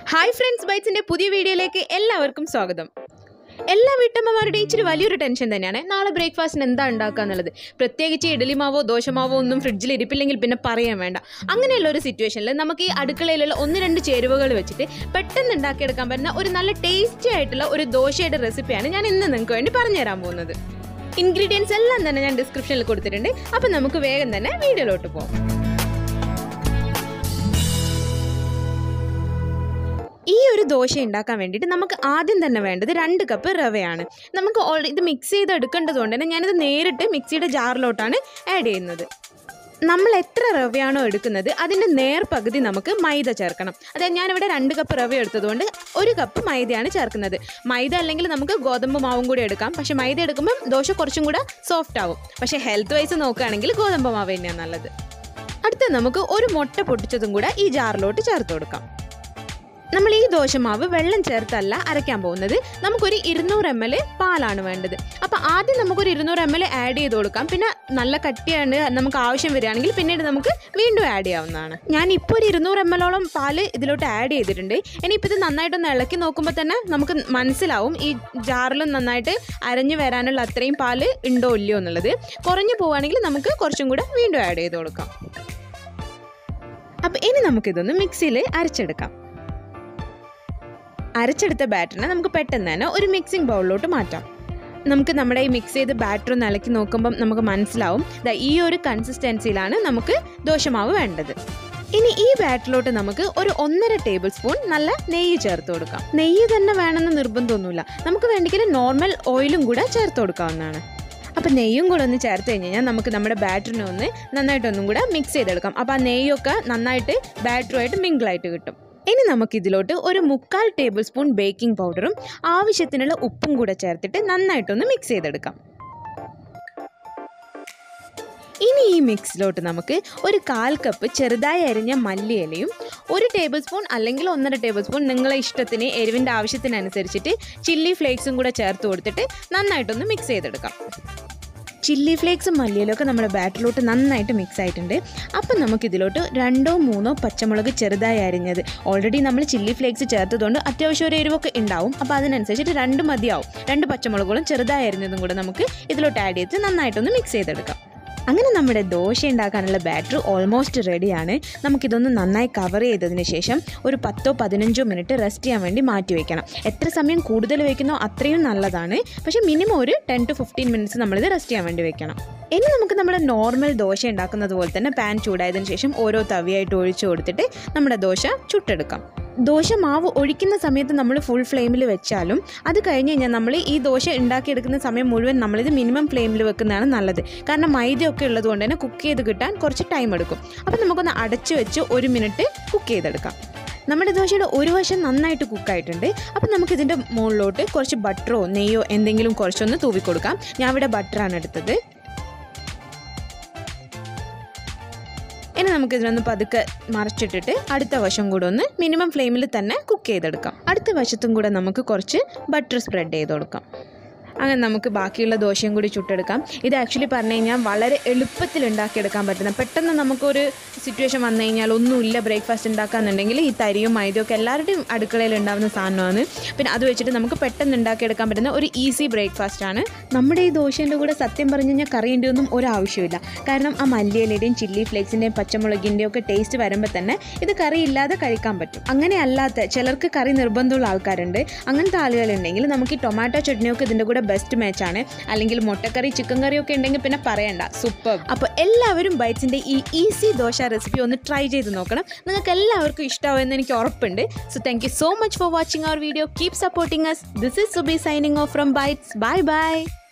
hi friends ബൈറ്റ്സിന്റെ പുതിയ വീഡിയോയിലേക്ക് എല്ലാവർക്കും സ്വാഗതം എല്ലാ വീട്ടമ്മമാരുടെയും ഇച്ചിരി വലിയൊരു ടെൻഷൻ തന്നെയാണ് നാളെ ബ്രേക്ക്ഫാസ്റ്റിന് എന്താ ഉണ്ടാക്കുക എന്നുള്ളത് പ്രത്യേകിച്ച് ഇഡലി മാവോ ദോശമാവോ ഒന്നും ഫ്രിഡ്ജിൽ ഇരിപ്പില്ലെങ്കിൽ പിന്നെ പറയാൻ വേണ്ട അങ്ങനെയുള്ള ഒരു സിറ്റുവേഷനിൽ നമുക്ക് ഈ അടുക്കളയിലുള്ള ഒന്ന് രണ്ട് ചേരുവകൾ വെച്ചിട്ട് പെട്ടെന്ന് ഉണ്ടാക്കിയെടുക്കാൻ പറ്റുന്ന ഒരു നല്ല ടേസ്റ്റി ആയിട്ടുള്ള ഒരു ദോശയുടെ റെസിപ്പിയാണ് ഞാൻ ഇന്ന് നിങ്ങൾക്ക് വേണ്ടി പറഞ്ഞു തരാൻ പോകുന്നത് ഇൻഗ്രീഡിയൻസ് എല്ലാം തന്നെ ഞാൻ ഡിസ്ക്രിപ്ഷനിൽ കൊടുത്തിട്ടുണ്ട് അപ്പം നമുക്ക് വേഗം തന്നെ വീഡിയോയിലോട്ട് പോകാം ഈ ഒരു ദോശ ഉണ്ടാക്കാൻ വേണ്ടിയിട്ട് നമുക്ക് ആദ്യം തന്നെ വേണ്ടത് രണ്ട് കപ്പ് റവയാണ് നമുക്ക് ഓൾറെഡി ഇത് മിക്സ് ചെയ്ത് എടുക്കേണ്ടതുകൊണ്ട് തന്നെ ഞാനിത് നേരിട്ട് മിക്സിയുടെ ജാറിലോട്ടാണ് ആഡ് ചെയ്യുന്നത് നമ്മൾ എത്ര റവയാണോ എടുക്കുന്നത് അതിൻ്റെ നേർ പകുതി നമുക്ക് മൈദ ചേർക്കണം അതായത് ഞാനിവിടെ രണ്ട് കപ്പ് റവ എടുത്തതുകൊണ്ട് ഒരു കപ്പ് മൈദയാണ് ചേർക്കുന്നത് മൈദ അല്ലെങ്കിൽ നമുക്ക് ഗോതമ്പ് മാവും കൂടി എടുക്കാം പക്ഷേ മൈദ എടുക്കുമ്പം ദോശ കുറച്ചും കൂടെ സോഫ്റ്റ് ആവും പക്ഷേ ഹെൽത്ത് വൈസ് നോക്കുകയാണെങ്കിൽ ഗോതമ്പ് മാവ് തന്നെയാണ് നല്ലത് അടുത്ത നമുക്ക് ഒരു മുട്ട പൊട്ടിച്ചതും കൂടെ ഈ ജാറിലോട്ട് ചേർത്ത് കൊടുക്കാം നമ്മൾ ഈ ദോശമാവ് വെള്ളം ചേർത്തല്ല അരയ്ക്കാൻ പോകുന്നത് നമുക്കൊരു ഇരുന്നൂറ് എം എൽ പാലാണ് വേണ്ടത് അപ്പോൾ ആദ്യം നമുക്കൊരു ഇരുന്നൂറ് എം എൽ ആഡ് ചെയ്ത് കൊടുക്കാം പിന്നെ നല്ല കട്ടിയാണ് നമുക്ക് ആവശ്യം വരികയാണെങ്കിൽ പിന്നീട് നമുക്ക് വീണ്ടും ആഡ് ചെയ്യാവുന്നതാണ് ഞാൻ ഇപ്പോൾ ഒരു ഇരുന്നൂറ് എം എല്ലോളം പാല് ഇതിലോട്ട് ആഡ് ചെയ്തിട്ടുണ്ട് ഇനിയിപ്പോൾ ഇത് നന്നായിട്ടൊന്ന് ഇളക്കി നോക്കുമ്പോൾ തന്നെ നമുക്ക് മനസ്സിലാവും ഈ ജാറിലും നന്നായിട്ട് അരഞ്ഞു വരാനുള്ള അത്രയും പാല് ഉണ്ടോ ഇല്ലയോ എന്നുള്ളത് കുറഞ്ഞു പോവുകയാണെങ്കിൽ നമുക്ക് കുറച്ചും കൂടെ വീണ്ടും ആഡ് ചെയ്ത് കൊടുക്കാം അപ്പോൾ ഇനി നമുക്കിതൊന്ന് മിക്സിയിൽ അരച്ചെടുക്കാം അരച്ചെടുത്ത ബാറ്ററിനെ നമുക്ക് പെട്ടെന്ന് തന്നെ ഒരു മിക്സിംഗ് ബൗളിലോട്ട് മാറ്റാം നമുക്ക് നമ്മുടെ ഈ മിക്സ് ചെയ്ത് ബാറ്റർ ഒന്ന് ഇളക്കി നോക്കുമ്പം നമുക്ക് മനസ്സിലാവും ദാ ഈ ഒരു കൺസിസ്റ്റൻസിയിലാണ് നമുക്ക് ദോശമാവ് വേണ്ടത് ഇനി ഈ ബാറ്ററിലോട്ട് നമുക്ക് ഒരു ഒന്നര ടേബിൾ സ്പൂൺ നല്ല നെയ്യ് ചേർത്ത് കൊടുക്കാം നെയ്യ് തന്നെ വേണമെന്ന് നിർബന്ധമൊന്നുമില്ല നമുക്ക് വേണ്ടെങ്കിൽ നോർമൽ ഓയിലും കൂടെ ചേർത്ത് കൊടുക്കാവുന്നതാണ് അപ്പോൾ നെയ്യും കൂടെ ഒന്ന് ചേർത്ത് കഴിഞ്ഞ് കഴിഞ്ഞാൽ നമുക്ക് നമ്മുടെ ബാറ്ററിനെ ഒന്ന് നന്നായിട്ടൊന്നും കൂടെ മിക്സ് ചെയ്തെടുക്കാം അപ്പോൾ ആ നെയ്യൊക്കെ നന്നായിട്ട് ബാറ്ററുമായിട്ട് മിങ്കിളായിട്ട് കിട്ടും ഇനി നമുക്കിതിലോട്ട് ഒരു മുക്കാൽ ടേബിൾ സ്പൂൺ ബേക്കിംഗ് പൗഡറും ആവശ്യത്തിനുള്ള ഉപ്പും കൂടെ ചേർത്തിട്ട് നന്നായിട്ടൊന്ന് മിക്സ് ചെയ്തെടുക്കാം ഇനി ഈ മിക്സിലോട്ട് നമുക്ക് ഒരു കാൽ കപ്പ് ചെറുതായി അരിഞ്ഞ മല്ലിയിലയും ഒരു ടേബിൾ സ്പൂൺ അല്ലെങ്കിൽ ഒന്നര ടേബിൾ സ്പൂൺ നിങ്ങളെ ഇഷ്ടത്തിന് എരിവിൻ്റെ ആവശ്യത്തിനനുസരിച്ചിട്ട് ചില്ലി ഫ്ലേക്സും കൂടെ ചേർത്ത് കൊടുത്തിട്ട് നന്നായിട്ടൊന്ന് മിക്സ് ചെയ്തെടുക്കാം ചില്ലി ഫ്ലേക്സും മല്ലിയിലും ഒക്കെ നമ്മുടെ ബാറ്ററിലോട്ട് നന്നായിട്ട് മിക്സ് ആയിട്ടുണ്ട് അപ്പം നമുക്കിതിലോട്ട് രണ്ടോ മൂന്നോ പച്ചമുളക് ചെറുതായി അരിഞ്ഞത് ഓൾറെഡി നമ്മൾ ചില്ലി ഫ്ലേക്സ് ചേർത്തതുകൊണ്ട് അത്യാവശ്യം ഒരു എരിവൊക്കെ ഉണ്ടാവും അപ്പോൾ അതിനനുസരിച്ചിട്ട് രണ്ട് മതിയാവും രണ്ട് പച്ചമുളകുകളും ചെറുതായി അരിഞ്ഞതും കൂടെ നമുക്ക് ഇതിലോട്ട് ആഡ് ചെയ്ത് നന്നായിട്ടൊന്ന് മിക്സ് ചെയ്തെടുക്കാം അങ്ങനെ നമ്മുടെ ദോശ ഉണ്ടാക്കാനുള്ള ബാറ്റർ ഓൾമോസ്റ്റ് റെഡിയാണ് നമുക്കിതൊന്ന് നന്നായി കവർ ചെയ്തതിന് ശേഷം ഒരു പത്തോ പതിനഞ്ചോ മിനിറ്റ് റെസ്റ്റ് ചെയ്യാൻ വേണ്ടി മാറ്റി വയ്ക്കണം എത്ര സമയം കൂടുതൽ വയ്ക്കുന്നോ അത്രയും നല്ലതാണ് പക്ഷേ മിനിമം ഒരു ടെൻ ടു ഫിഫ്റ്റീൻ മിനിറ്റ്സ് നമ്മളിത് റെസ്റ്റ് ചെയ്യാൻ വേണ്ടി വെക്കണം ഇനി നമുക്ക് നമ്മുടെ നോർമൽ ദോശ ഉണ്ടാക്കുന്നത് പോലെ തന്നെ പാൻ ചൂടായതിനു ശേഷം ഓരോ തവിയായിട്ട് ഒഴിച്ചു കൊടുത്തിട്ട് നമ്മുടെ ദോശ ചുട്ടെടുക്കാം ദോശ മാവ് ഒഴിക്കുന്ന സമയത്ത് നമ്മൾ ഫുൾ ഫ്ലെയിമിൽ വെച്ചാലും അത് കഴിഞ്ഞ് കഴിഞ്ഞാൽ നമ്മൾ ഈ ദോശ ഉണ്ടാക്കിയെടുക്കുന്ന സമയം മുഴുവൻ നമ്മളിത് മിനിമം ഫ്ലെയിമിൽ വെക്കുന്നതാണ് നല്ലത് കാരണം മൈദയൊക്കെ ഉള്ളതുകൊണ്ട് തന്നെ കുക്ക് ചെയ്ത് കിട്ടാൻ കുറച്ച് ടൈം എടുക്കും അപ്പോൾ നമുക്കൊന്ന് അടച്ചു വെച്ച് ഒരു മിനിറ്റ് കുക്ക് ചെയ്തെടുക്കാം നമ്മുടെ ദോശയുടെ ഒരു വശം നന്നായിട്ട് കുക്കായിട്ടുണ്ട് അപ്പോൾ നമുക്കിതിൻ്റെ മുകളിലോട്ട് കുറച്ച് ബട്ടറോ നെയ്യോ എന്തെങ്കിലും കുറച്ചൊന്ന് തൂവി കൊടുക്കാം ഞാൻ ഇവിടെ ബട്ടറാണ് എടുത്തത് ഇനി നമുക്ക് ഇതിനൊന്ന് പതുക്കെ മറച്ചിട്ടിട്ട് അടുത്ത വശം കൂടെ ഒന്ന് മിനിമം ഫ്ലെയിമിൽ തന്നെ കുക്ക് ചെയ്തെടുക്കാം അടുത്ത വശത്തും കൂടെ നമുക്ക് കുറച്ച് ബട്ടർ സ്പ്രെഡ് ചെയ്ത് കൊടുക്കാം അങ്ങനെ നമുക്ക് ബാക്കിയുള്ള ദോശയും കൂടി ചുട്ടെടുക്കാം ഇത് ആക്ച്വലി പറഞ്ഞു കഴിഞ്ഞാൽ വളരെ എളുപ്പത്തിൽ ഉണ്ടാക്കിയെടുക്കാൻ പറ്റുന്ന പെട്ടെന്ന് നമുക്കൊരു സിറ്റുവേഷൻ വന്നു കഴിഞ്ഞാൽ ഒന്നുമില്ല ബ്രേക്ക്ഫാസ്റ്റ് ഉണ്ടാക്കാന്നുണ്ടെങ്കിൽ ഈ തരിയും മൈദയും ഒക്കെ എല്ലാവരുടെയും അടുക്കളയിൽ ഉണ്ടാകുന്ന സാധനമാണ് പിന്നെ അത് വെച്ചിട്ട് നമുക്ക് പെട്ടെന്ന് ഉണ്ടാക്കിയെടുക്കാൻ പറ്റുന്ന ഒരു ഈസി ബ്രേക്ക്ഫാസ്റ്റ് ആണ് നമ്മുടെ ഈ ദോശേൻ്റെ കൂടെ സത്യം പറഞ്ഞു കഴിഞ്ഞാൽ കറിൻ്റെ ഒന്നും ഒരാവശ്യമില്ല കാരണം ആ മല്ലിയിലയുടെയും ചില്ലി ഫ്ലേക്സിൻ്റെയും പച്ചമുളകിൻ്റെയും ഒക്കെ ടേസ്റ്റ് വരുമ്പോൾ തന്നെ ഇത് കറി ഇല്ലാതെ കഴിക്കാൻ പറ്റും അങ്ങനെ അല്ലാത്ത ചിലർക്ക് കറി നിർബന്ധമുള്ള ആൾക്കാരുണ്ട് അങ്ങനത്തെ ആളുകളുണ്ടെങ്കിൽ നമുക്ക് ഈ ടൊമാറ്റോ ചട്നിയൊക്കെ ഇതിൻ്റെ കൂടെ ബെസ്റ്റ് മാച്ചാണ് അല്ലെങ്കിൽ മുട്ടക്കറി ചിക്കൻ കറി ഒക്കെ ഉണ്ടെങ്കിൽ പിന്നെ പറയണ്ട സൂപ്പർ അപ്പോൾ എല്ലാവരും ബൈറ്റ്സിൻ്റെ ഈ ഈസി ദോശ റെസിപ്പി ഒന്ന് ട്രൈ ചെയ്ത് നോക്കണം നിങ്ങൾക്ക് എല്ലാവർക്കും ഇഷ്ടമാവുമെന്ന് എനിക്ക് ഉറപ്പുണ്ട് so thank you so much for watching our video keep supporting us this is Subi signing off from Bites bye by